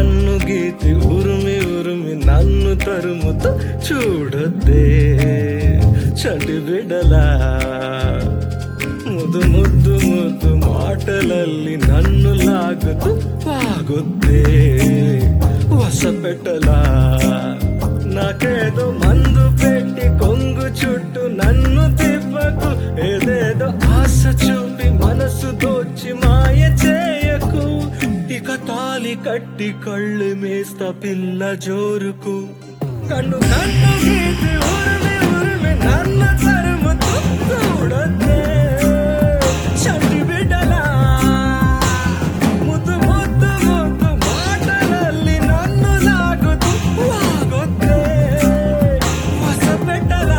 కన్ను గీతి ఉరుమి ఉరుమి నన్ను తరుముతూ చూడొద్దే చంటి బిడ్డలా ముద్దు ముద్దు ముద్దు మాటలಲ್ಲಿ నన్ను లాగుతూ వాగొద్దే వసపెట్టలా నాకేదో మందు పెట్టి కొంగు చుట్టూ నన్ను తిప్పకు ఏదేదో ఆశ చూపి మనసు దోచి మాయ చేయకు ఇక తాలి కట్టి కళ్ళు మేస్తా పిల్ల జోరుకు కన్ను కన్ను గీతి ఉరిమి ఉరిమి నన్ను తరుముతూ చూడొద్దే చంటి బిడ్డలా ముద్దు ముద్దు ముద్దు మాటలಲ್ಲಿ నన్ను లాగుతూ వాగొద్దే వసపెట్టలా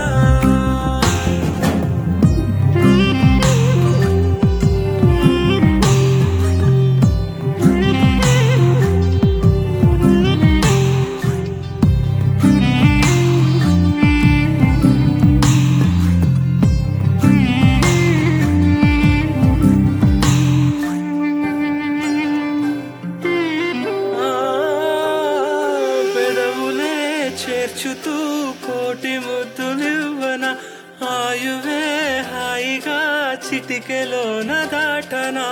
ఆ, పెదవులే చేర్చుతూ కోటి ముద్దులివ్వన ఆయువే హాయిగా చిటికెలోన దాటనా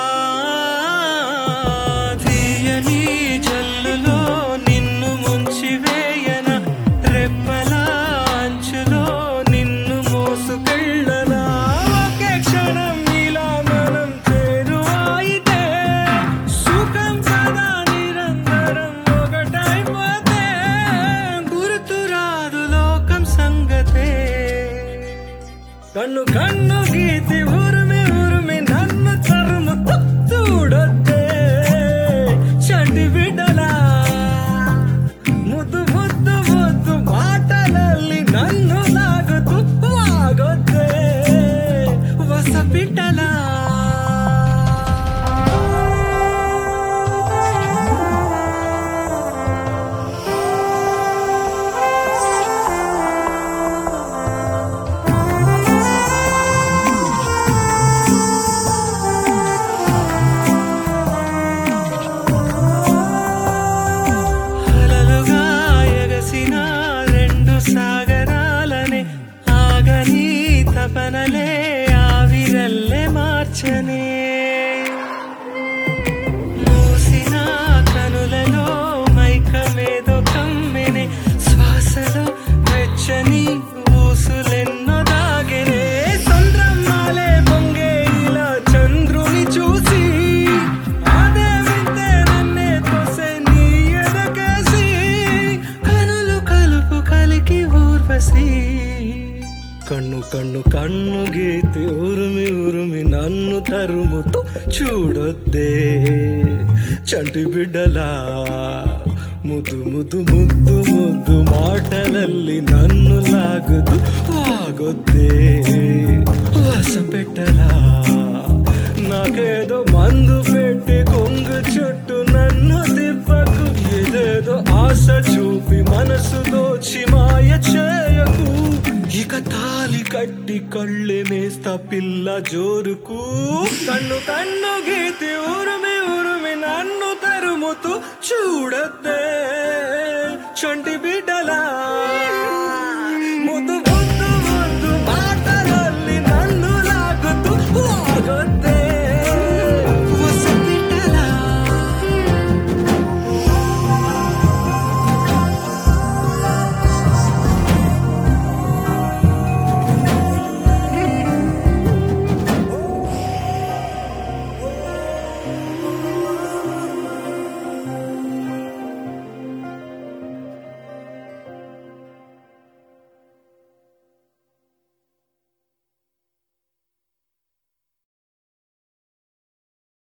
తీయని జల్లులో నిన్ను ముంచి వేయన రెప్పల అంచులో నిన్ను మోసుకెళ్ళనా ఒకే క్షణం ఇలా మనం చేరువాయితే సుఖం సదా నిరంతరం ఒకటైపోతే గుర్తురాదు లోకం సంగతే కన్ను కన్ను గీతి ఉరిమి ఉరిమి నన్ను తరుము చూడొద్దే చంటి బిడ్డలా ముద్దు ముద్దు ముద్దు మాటలಲ್ಲಿ నన్ను లాగుతూ వాగొద్దే వస బిడ్డలా అలలుగా ఎగసిన రెండు సాగరాలనే ఆగని తపనలే ఆవిరల్లే మార్చనే మూసిన కనులలో మైకమేదో కమ్మెనే శ్వాసలో వెచ్చని ఊసులెన్నో దాగెనే సంద్రమ్మాలే పొంగే ఇలా చంద్రుని చూసి అదే వింతే నన్నే తోసే నీ ఎదకేసి కనులు కలుపు కలికి ఊర్వశి కన్ను కన్ను కన్ను గీతి ఉరుమి ఉరుమి నన్ను తరుముతూ చూడొద్దే చంటి బిడ్డలా ముద్దు ముద్దు ముద్దు ముద్దు మాటలಲ್ಲಿ నన్ను లాగుతూ వాగొద్దే వస పెట్టలా నాకేదో మందు పెట్టి కొంగు చుట్టూ నన్ను తిప్పకు ఏదేదో ఆశ చూపి మనసు దోచి మాయ చేయకు ఇక తాలి కట్టి కళ్ళే మేస్తా పిల్ల జోరుకు కన్ను కన్ను గీతి ఉరుమి ఉరుమి నన్ను తరుముతూ చూడద్దే చంటి బిడ్డలా